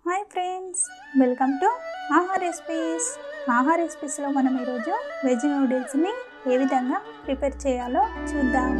hi friends welcome to Aaha recipes Aaha రెసిపీస్లో మనం ఈరోజు వెజ్ నూడిల్స్ని ఏ విధంగా ప్రిపేర్ చేయాలో చూద్దాం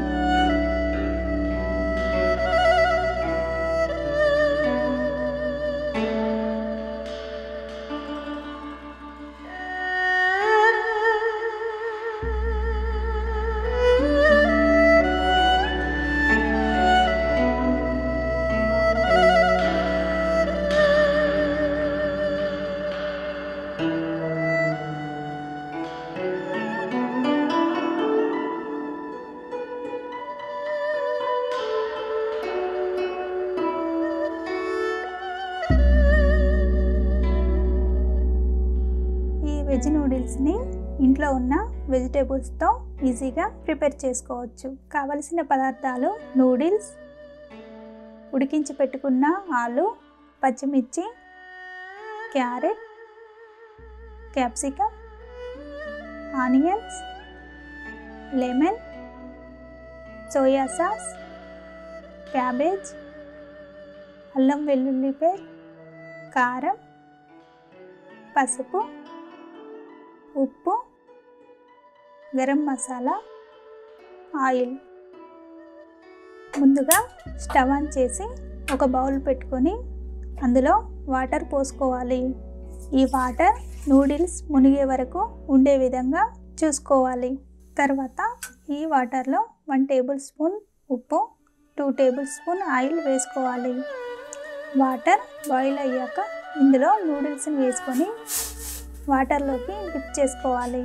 ఈ వెజ్ నూడిల్స్ని ఇంట్లో ఉన్న వెజిటేబుల్స్తో ఈజీగా ప్రిపేర్ చేసుకోవచ్చు కావలసిన పదార్థాలు నూడిల్స్ ఉడికించి పెట్టుకున్న ఆలు పచ్చిమిర్చి carrot capsicum onions lemon soya sauce cabbage అల్లం వెల్లుల్లి పేస్ట్ కారం పసుపు ఉప్పు గరం మసాలా ఆయిల్ ముందుగా స్టవ్ ఆన్ చేసి ఒక బౌల్ పెట్టుకొని అందులో వాటర్ పోసుకోవాలి ఈ వాటర్ నూడిల్స్ మునిగే వరకు ఉండే విధంగా చూసుకోవాలి తర్వాత ఈ వాటర్లో వన్ టేబుల్ స్పూన్ ఉప్పు టూ టేబుల్ స్పూన్ ఆయిల్ వేసుకోవాలి వాటర్ బాయిల్ అయ్యాక ఇందులో నూడిల్స్ని వేసుకొని వాటర్లోకి డిప్ చేసుకోవాలి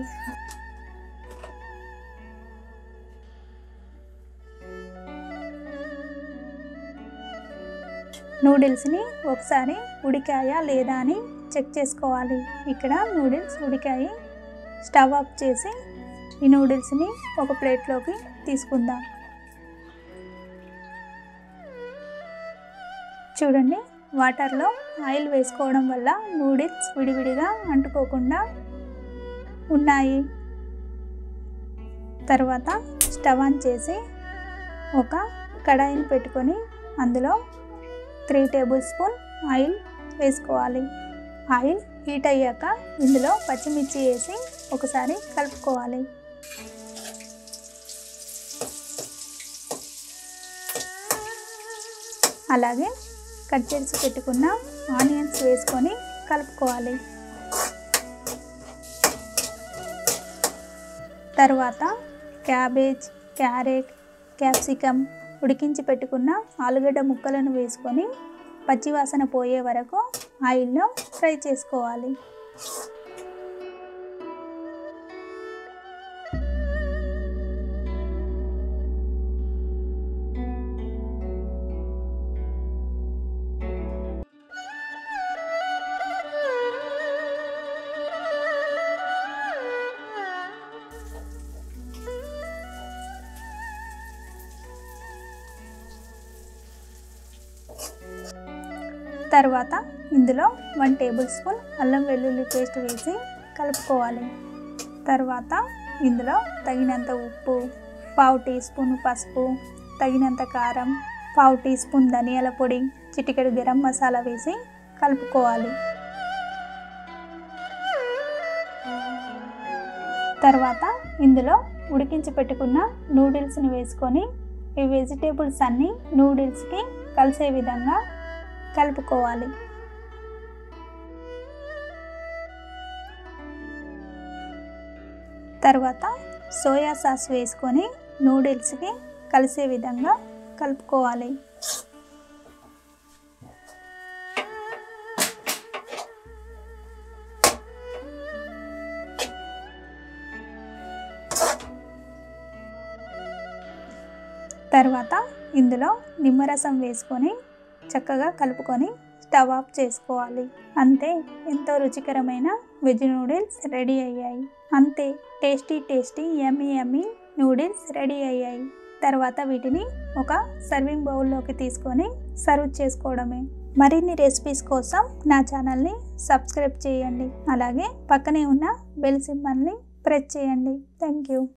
నూడిల్స్ని ఒకసారి ఉడికాయా లేదా అని చెక్ చేసుకోవాలి ఇక్కడ నూడిల్స్ ఉడికాయి స్టవ్ ఆఫ్ చేసి ఈ నూడిల్స్ని ఒక ప్లేట్లోకి తీసుకుందాం చూడండి వాటర్లో ఆయిల్ వేసుకోవడం వల్ల నూడిల్స్ విడివిడిగా అంటుకోకుండా ఉన్నాయి తర్వాత స్టవ్ ఆన్ చేసి ఒక కడాయిని పెట్టుకొని అందులో త్రీ టేబుల్ స్పూన్ ఆయిల్ వేసుకోవాలి ఆయిల్ హీట్ అయ్యాక ఇందులో పచ్చిమిర్చి వేసి ఒకసారి కలుపుకోవాలి అలాగే కట్ చేసి పెట్టుకున్న ఆనియన్స్ వేసుకొని కలుపుకోవాలి తర్వాత క్యాబేజ్ క్యారెట్ క్యాప్సికమ్ ఉడికించి పెట్టుకున్న ఆలుగడ్డ ముక్కలను వేసుకొని పచ్చివాసన పోయే వరకు ఆయిల్లో ఫ్రై చేసుకోవాలి తర్వాత ఇందులో వన్ టేబుల్ స్పూన్ అల్లం వెల్లుల్లి పేస్ట్ వేసి కలుపుకోవాలి తర్వాత ఇందులో తగినంత ఉప్పు పావు టీ స్పూన్ పసుపు తగినంత కారం పావు టీ స్పూన్ ధనియాల పొడి చిటికెడు గరం మసాలా వేసి కలుపుకోవాలి తర్వాత ఇందులో ఉడికించి పెట్టుకున్న నూడిల్స్ని వేసుకొని ఈ వెజిటేబుల్స్ అన్నీ నూడిల్స్కి కలిసే విధంగా కలుపుకోవాలి తర్వాత సోయా సాస్ వేసుకొని నూడిల్స్కి కలిసే విధంగా కలుపుకోవాలి తర్వాత ఇందులో నిమ్మరసం వేసుకొని చక్కగా కలుపుకొని స్టవ్ ఆఫ్ చేసుకోవాలి అంతే ఎంతో రుచికరమైన వెజ్ నూడిల్స్ రెడీ అయ్యాయి అంతే tasty tasty yummy yummy noodles ready అయ్యాయి తర్వాత వీటిని ఒక సర్వింగ్ బౌల్లోకి తీసుకొని సర్వ్ చేసుకోవడమే మరిన్ని రెసిపీస్ కోసం నా ఛానల్ని సబ్స్క్రైబ్ చేయండి అలాగే పక్కనే ఉన్న బెల్ సింబల్ని ప్రెస్ చేయండి థ్యాంక్ యూ